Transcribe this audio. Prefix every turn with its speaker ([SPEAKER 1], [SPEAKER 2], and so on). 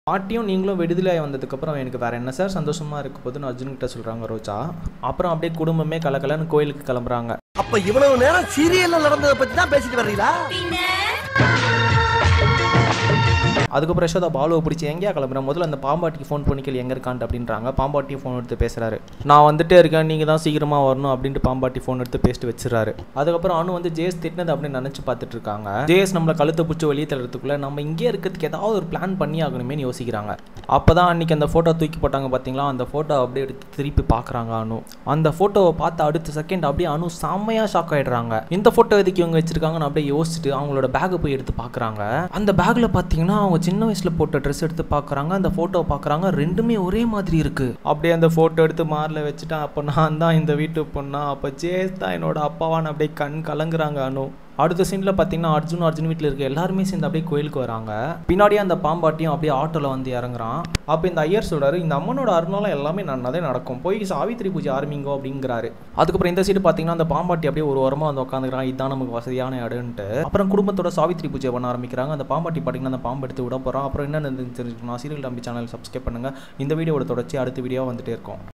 [SPEAKER 1] பாட்டியும் நீங்களும் விடுதலை வந்ததுக்கப்புறம் எனக்கு வேறு என்ன சார் சந்தோஷமாக இருக்க போதுன்னு அர்ஜுன் கிட்ட சொல்கிறாங்க ரோஜா அப்புறம் அப்படியே குடும்பமே கலக்கலன்னு கோயிலுக்கு கிளம்புறாங்க
[SPEAKER 2] அப்ப இவ்வளவு நேரம் சீரியல்ல நடந்ததை பத்தி தான் பேசிட்டு வர்றீங்களா
[SPEAKER 1] அதுக்கப்புறம் யசோதா பாலுவை பிடிச்சி எங்கேயா கிளம்புறேன் முதல்ல அந்த பாம்பாட்டிக்கு ஃபோன் பண்ணிக்கல் எங்கே இருக்கான்ட்டு அப்படின்றாங்க பாம்பாட்டி ஃபோன் எடுத்து பேசுகிறாரு நான் வந்துட்டே இருக்கேன் நீங்கள் தான் சீக்கிரமாக வரணும் அப்படின்ட்டு பாம்பாட்டி ஃபோன் எடுத்து பேசிட்டு வச்சிடறாரு அதுக்கப்புறம் அனு வந்து ஜேஸ் திட்டினது அப்படின்னு நினச்சி பார்த்துட்டு இருக்காங்க ஜேஸ் நம்மளை கழுத்தை பிடிச்சி வெளியே தள்ளுறதுக்குள்ள நம்ம இங்கே இருக்கிறதுக்கு ஏதாவது ஒரு பிளான் பண்ணி ஆகணுமேனு யோசிக்கிறாங்க அப்போ தான் அன்றைக்கி அந்த ஃபோட்டோ தூக்கி போட்டாங்க பார்த்தீங்களா அந்த ஃபோட்டோ அப்படியே எடுத்து திருப்பி பார்க்குறாங்க அனு அந்த ஃபோட்டோவை பார்த்து அடுத்த செகண்ட் அப்படியே அனு செம்மையாக ஷாக் ஆகிடுறாங்க இந்த ஃபோட்டோ எதுக்கு இவங்க வச்சிருக்காங்கன்னு அப்படியே யோசிச்சுட்டு அவங்களோட பேக்கை போய் எடுத்து பார்க்குறாங்க அந்த பேக்கில் பார்த்தீங்கன்னா அவங்க சின்ன வயசில் போட்ட ட்ரெஸ் எடுத்து பார்க்குறாங்க அந்த ஃபோட்டோ பார்க்குறாங்க ரெண்டுமே ஒரே மாதிரி இருக்கு அப்படியே அந்த ஃபோட்டோ எடுத்து மாரில் வச்சுட்டேன் அப்போ நான் தான் இந்த வீட்டு பொண்ணா அப்போ ஜேஸ் தான் என்னோட அப்பாவான்னு அப்படியே கண் கலங்குறாங்க அனு அடுத்த சீனில் பார்த்தீங்கன்னா அர்ஜுன் அர்ஜுன் வீட்டில் இருக்க எல்லாருமே சேர்ந்து அப்படியே கோயிலுக்கு வராங்க பின்னாடியே அந்த பாம்பாட்டியும் அப்படியே ஆட்டோவில் வந்து இறங்குறான் அப்போ இந்த ஐயர் சொல்றாரு இந்த அம்மனோட அருணால எல்லாமே நன்னதே நடக்கும் போய் சாவித்திரி பூஜை ஆரம்பிங்கோ அப்படிங்கிறாரு அதுக்கப்புறம் இந்த சைடு பார்த்தீங்கன்னா அந்த பாம்பாட்டி அப்படியே ஒரு வாரமாக வந்து உட்காந்துக்கிறான் இதுதான் நமக்கு வசதியான இடம்ன்ட்டு அப்புறம் குடும்பத்தோட சாவித்திரி பூஜை பண்ண ஆரம்பிக்கிறாங்க அந்த பாம்பாட்டி பார்த்தீங்கன்னா அந்த பாம்பு எடுத்து விட போகிறோம் அப்புறம் என்ன தெரிஞ்சுக்கணும் சீரியல் தம்பி சேனல் சப்ஸ்கிரைப் பண்ணுங்கள் இந்த வீடியோட தொடர்ச்சி அடுத்த வீடியோ வந்துட்டே இருக்கும்